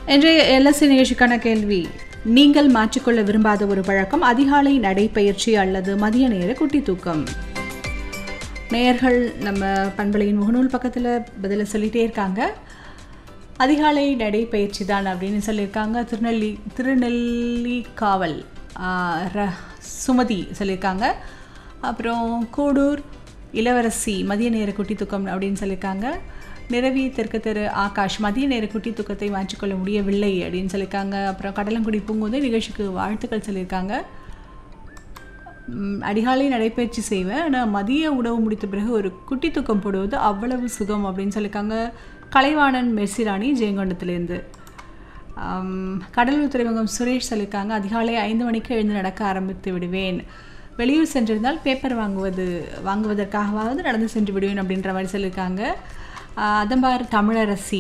இன்றைய எல்எஸ்சி நிகழ்ச்சிக்கான கேள்வி நீங்கள் மாற்றிக்கொள்ள விரும்பாத ஒரு பழக்கம் அதிகாலை நடைப்பயிற்சி அல்லது மதிய நேர குட்டி தூக்கம் நேயர்கள் நம்ம பண்பலையின் முகநூல் பக்கத்தில் பதில சொல்லிட்டே இருக்காங்க அதிகாலை நடைப்பயிற்சி தான் அப்படின்னு சொல்லியிருக்காங்க திருநெல்லி திருநெல்லி காவல் ஆஹ், ர- சுமதி சொல்லியிருக்காங்க அப்புறம் கூடூர் இளவரசி மதிய நேர குட்டி தூக்கம் அப்படின்னு சொல்லியிருக்காங்க நிரவி தெற்கு தெரு ஆகாஷ் மதிய நேர குட்டி தூக்கத்தை மாற்றிக்கொள்ள முடியவில்லை அப்படின்னு சொல்லியிருக்காங்க அப்புறம் கடலங்குடி பூங்குதை நிகழ்ச்சிக்கு வாழ்த்துக்கள் சொல்லியிருக்காங்க ம், அதிகாலை நடைப்பயிற்சி செய்வேன் ஆனால் மதிய உணவு முடித்த பிறகு ஒரு குட்டி தூக்கம் போடுவது அவ்வளவு சுகம் அப்படின்னு சொல்லியிருக்காங்க கலைவாணன் மெர்சிராணி ஜெயங்கொண்டத்துலேருந்து ஆம், கடலூர் துறைமுகம் சுரேஷ் சொல்லியிருக்காங்க அதிகாலை ஐந்து மணிக்கு எழுந்து நடக்க ஆரம்பித்து விடுவேன் வெளியூர் சென்றிருந்தால் பேப்பர் வாங்குவது வாங்குவதற்காகவாவது நடந்து சென்று விடுவேன் அப்படின்ற மாதிரி சொல்லியிருக்காங்க ஆ, அதம்பார் தமிழரசி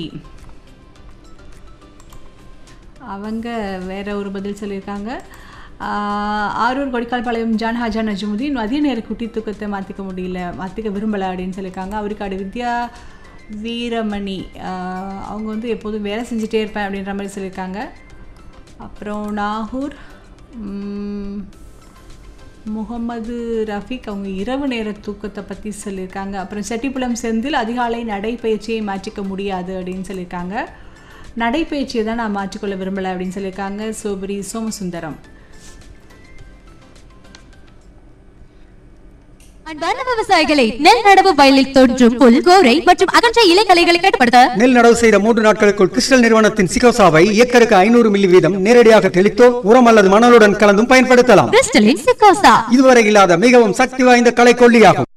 அவங்க வேற ஒரு பதில் சொல்லியிருக்காங்க ஆஹ் ஆரூர் கொடிக்கால்பாளையம் ஜான் ஹாஜா நஜமுதீன் மதிய நேர குட்டி தூக்கத்தை மாற்றிக்க முடியல மாற்றிக்க விரும்பலை அப்படின்னு சொல்லியிருக்காங்க அவருக்காடு வித்யா வீரமணி ஆஹ் அவங்க வந்து எப்போதும் வேலை செஞ்சுட்டே இருப்பேன் அப்படின்ற மாதிரி சொல்லியிருக்காங்க அப்புறம் நாகூர் உம், முகமது ரஃபீக் அவங்க இரவு நேர தூக்கத்தை பற்றி சொல்லியிருக்காங்க அப்புறம் செட்டிப்புலம் செந்தில் அதிகாலை நடைப்பயிற்சியை மாற்றிக்க முடியாது அப்படின்னு சொல்லியிருக்காங்க நடைப்பயிற்சியை தான் நான் மாற்றிக்கொள்ள விரும்பலை அப்படின்னு சொல்லியிருக்காங்க சோபரி சோமசுந்தரம் அன்பார்ந்த விவசாயிகளை நெல் நடவு வயலில் தோன்றும் புல் கோரை மற்றும் அகன்ற இலைகளைகளை கட்டுப்படுத்த நெல் நடவு செய்த மூன்று நாட்களுக்குள் கிறிஸ்டல் நிறுவனத்தின் சிகோசாவை ஏக்கருக்கு ஐநூறு மில்லி வீதம் நேரடியாக தெளித்தோ உரம் அல்லது மணலுடன் கலந்தும் பயன்படுத்தலாம் கிறிஸ்டலின் சிக்கோசா இதுவரை இல்லாத மிகவும் சக்தி வாய்ந்த களைக்கொல்லியாகும்